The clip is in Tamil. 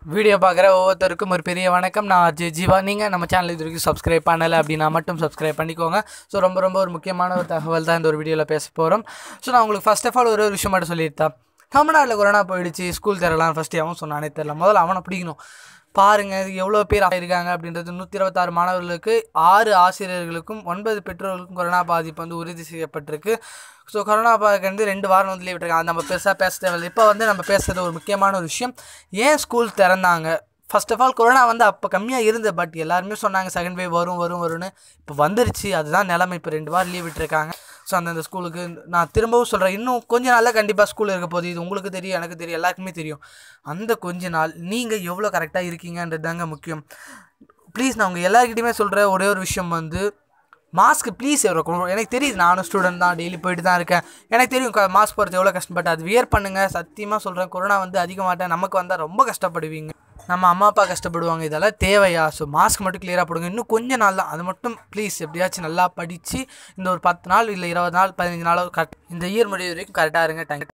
வீடியோ பார்க்குற ஒவ்வொருத்தருக்கும் ஒரு பெரிய வணக்கம் நான் அஜய் ஜீவா நீங்கள் நம்ம சேனல் இது வரைக்கும் சப்ஸ்கிரைப் பண்ணலை அப்படின்னா மட்டும் சப்ஸ்கிரைப் பண்ணிக்கோங்க ஸோ ரொம்ப ரொம்ப ஒரு முக்கியமான ஒரு தகவல் தான் இந்த ஒரு வீடியோவில் பேச போகிறோம் ஸோ நான் உங்களுக்கு ஃபர்ஸ்ட் ஆஃப் ஆல் ஒரு ஒரு விஷயம் மட்டும் சொல்லியிருந்தேன் தமிழ்நாட்டில் கொரோனா போயிடுச்சு ஸ்கூல் தரலாம் ஃபஸ்ட்டு அவன் சொன்னானே தெரில முதல்ல அவனை பிடிக்கணும் பாருங்கள் இது எவ்வளோ பேர் இருக்காங்க அப்படின்றது நூற்றி இருபத்தாறு மாணவர்களுக்கு ஆறு ஆசிரியர்களுக்கும் ஒன்பது பெற்றோர்களுக்கும் கொரோனா பாதிப்பு வந்து உறுதி செய்யப்பட்டிருக்கு ஸோ கொரோனா பாதிக்கு வந்து ரெண்டு வாரம் வந்து லீவ் விட்டுருக்காங்க அது நம்ம பெருசாக பேச தேவையில்லை இப்போ வந்து நம்ம பேசுகிறது ஒரு முக்கியமான ஒரு விஷயம் ஏன் ஸ்கூல் திறந்தாங்க ஃபர்ஸ்ட் ஆஃப் ஆல் கொரோனா வந்து அப்போ கம்மியாக இருந்தது பட் எல்லாருமே சொன்னாங்க செகண்ட் வேவ் வரும் வரும் வரும்னு இப்போ வந்துருச்சு அதுதான் நிலைமை இப்போ ரெண்டு வாரம் லீவ் விட்டுருக்காங்க ஸோ அந்தந்த ஸ்கூலுக்கு நான் திரும்பவும் சொல்கிறேன் இன்னும் கொஞ்ச நாளில் கண்டிப்பாக ஸ்கூல் இருக்க போகுது இது உங்களுக்கு தெரியும் எனக்கு தெரியும் எல்லாருக்குமே தெரியும் அந்த கொஞ்ச நாள் நீங்கள் எவ்வளோ கரெக்டாக இருக்கீங்கன்றது தாங்க முக்கியம் ப்ளீஸ் நான் உங்கள் எல்லாருக்கிட்டையுமே சொல்கிற ஒரே ஒரு விஷயம் வந்து மாஸ்க் ப்ளீஸ் இருக்கணும் எனக்கு தெரியுது நானும் ஸ்டூடெண்ட் தான் டெய்லி போயிட்டு தான் இருக்கேன் எனக்கு தெரியும் மாஸ்க் போகிறது எவ்வளோ கஷ்டப்பட்டு அது வியர் பண்ணுங்கள் சத்தியமாக சொல்கிறேன் கொரோனா வந்து அதிகமாட்டேன் நமக்கு வந்தால் ரொம்ப கஷ்டப்படுவீங்க நம்ம அம்மா அப்பா கஷ்டப்படுவாங்க இதெல்லாம் தேவையா ஸோ மாஸ்க் மட்டும் கிளியராக போடுங்க இன்னும் கொஞ்ச நாள் தான் அது மட்டும் ப்ளீஸ் எப்படியாச்சும் நல்லா படித்து இந்த ஒரு பத்து நாள் இல்லை இருபது நாள் பதினஞ்சு நாள் கரெக்ட் இந்த இயர் முடிவு வரைக்கும் கரெக்டாக இருங்க தேங்க்